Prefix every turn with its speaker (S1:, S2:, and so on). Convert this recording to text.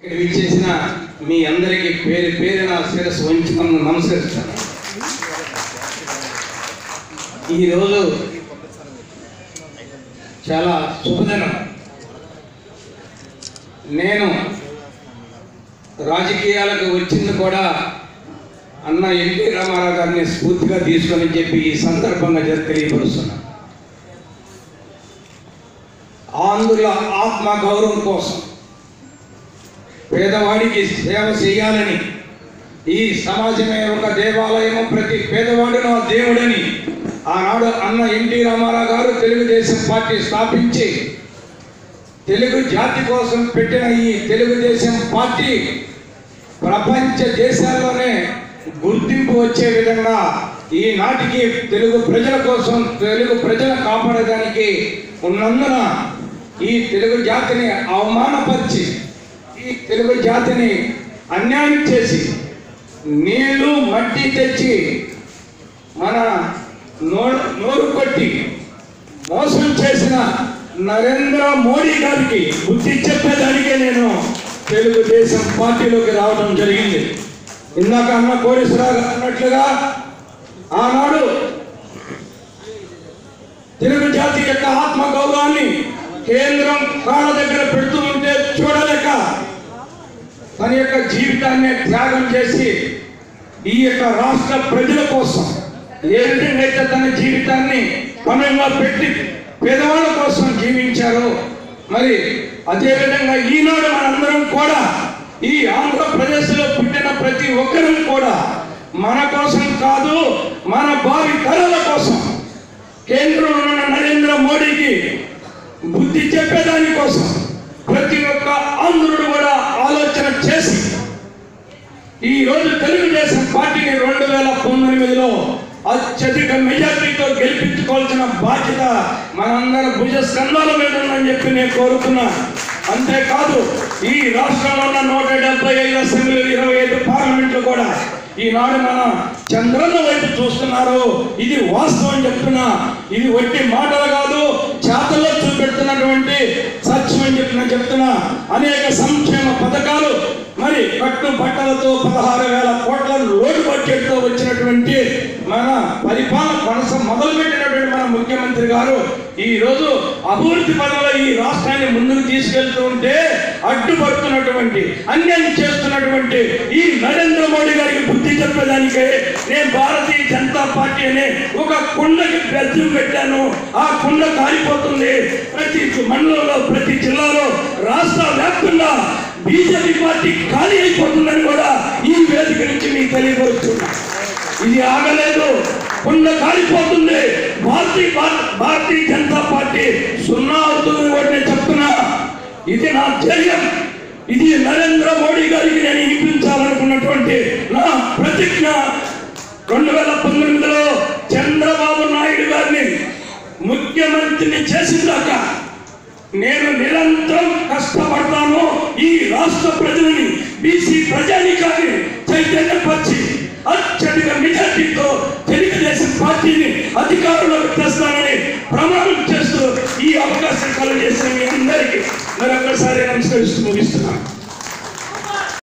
S1: ఇక్కడ విచ్చేసిన మీ అందరికీ పేరు పేరున శిరస్సు వంచి నమస్కరిస్తాను ఈరోజు చాలా శుభదినం నేను రాజకీయాలకు వచ్చింది కూడా అన్న ఎన్టీ రామారావు గారిని స్ఫూర్తిగా తీసుకొని చెప్పి ఈ సందర్భంగా జరి తెలియపరుస్తున్నా ఆంధ్రుల ఆత్మ గౌరవం కోసం పేదవాడికి సేవ చేయాలని ఈ సమాజమే ఒక దేవాలయము ప్రతి పేదవాడు నా దేవుడని ఆనాడు అన్న ఎన్టీ రామారావు గారు తెలుగుదేశం పార్టీ స్థాపించి తెలుగు జాతి కోసం పెట్టిన ఈ తెలుగుదేశం పార్టీ ప్రపంచ దేశాల్లోనే గుర్తింపు వచ్చే విధంగా ఈనాటికి తెలుగు ప్రజల కోసం తెలుగు ప్రజల కాపాడడానికి ఉన్నందున ఈ తెలుగు జాతిని అవమానపరిచి ఈ తెలుగు జాతిని అన్యాయం చేసి నీళ్లు మట్టి తెచ్చి మన నోరు నోరు కొట్టి మోసం చేసిన నరేంద్ర మోడీ గారికి బుద్ధి చెప్పేదానికే నేను తెలుగుదేశం పార్టీలోకి రావడం జరిగింది ఇందాక అన్న కోటేశ్వరరావు గారు అన్నట్లుగా ఆనాడు తెలుగు జాతి యొక్క ఆత్మ గౌరవాన్ని కేంద్రం కాళ్ళ దగ్గర పెడుతూ ఉంటే చూడలేక తన యొక్క జీవితాన్ని త్యాగం చేసి ఈ యొక్క రాష్ట్ర ప్రజల కోసం ఏ విధంగా అయితే తన జీవితాన్ని పనుల్లో పెట్టి పేదవాళ్ళ కోసం జీవించారో మరి అదే విధంగా ఈనాడు మనందరం కూడా ఈ ఆంధ్రప్రదేశ్లో పుట్టిన ప్రతి ఒక్కరూ కూడా మన కోసం కాదు మన భావి తరాల కోసం కేంద్రంలో ఉన్న నరేంద్ర మోడీకి బుద్ధి చెప్పేదాని కోసం ప్రతి ఒక్క ఆంధ్రుడు కూడా ఆలోచన చేసి ఈ రోజు తెలుగుదేశం పార్టీని రెండు వేల పంతొమ్మిదిలో అత్యధిక మెజార్టీతో గెలిపించుకోవాల్సిన బాధ్యత మనందరి భుజ స్కంధాల మీద ఉందని చెప్పి నేను కోరుతున్నా అంతేకాదు ఈ రాష్ట్రంలో ఉన్న నూట డెబ్బై ఐదు అసెంబ్లీలు ఇరవై ఐదు పార్లమెంట్లు కూడా ఈనాడు మన చంద్రన్న వైపు చూస్తున్నారు ఇది వాస్తవం చెప్తున్నా ఇది వట్టి మాటలు కాదు చేతల్లో చూపెడుతున్నటువంటి సత్యం అని చెప్పి నేను చెప్తున్నా అనేక సంక్షేమ పథకాలు మరి కట్టు బట్టలతో పదహారు వేల కోట్ల లోటు బడ్జెట్తో వచ్చినటువంటి మన పరిపాలన కొనస మొదలుపెట్టినటువంటి మన ముఖ్యమంత్రి గారు ఈ రోజు అభివృద్ధి పదంలో ఈ రాష్ట్రాన్ని ముందుకు తీసుకెళ్తూ ఉంటే అడ్డుపడుతున్నటువంటి అన్యాయం చేస్తున్నటువంటి ఈ నరేంద్ర మోడీ గారికి బుద్ధి చెప్పేదానికే నేను భారతీయ జనతా పార్టీ అనే ఒక కుండకి బెజ్జం పెట్టాను ఆ కుండ కాలిపోతుంది ప్రతి మండలంలో ప్రతి జిల్లాలో రాష్ట్ర వ్యాప్తంగా బీజేపీ పార్టీ ఖాళీ అయిపోతుందని కూడా ఈ వేదిక నుంచి మీకు తెలియపరుస్తున్నా ఇది ఆగలేదు కుండ కాలిపోతుంది భారతీయ పా- భారతీయ జనతా పార్టీ సున్నా అవుతుంది కూడా నేను చెప్తున్నా ఇది నా ధైర్యం ఇది నరేంద్ర మోడీ గారికి నేను ఇప్పించాలనుకున్నటువంటి నా ప్రతిజ్ఞ రెండు వేల పంతొమ్మిదిలో చంద్రబాబు నాయుడు గారిని ముఖ్యమంత్రిని చేసిందాక నేను నిరంతరం కష్టపడతాను ఈ రాష్ట్ర ప్రజలని బీసీ ప్రజానికాన్ని చైతన్యపరిచి అత్యధిక మెజార్టీతో తెలుగుదేశం పార్టీని అధికారంలోకి తెస్తానని ప్రమాణం చేస్తూ ఈ అవకాశం కలగజేసిన మీ అందరికీ మరొకసారి నమస్కరిస్తూ ముగిస్తున్నాను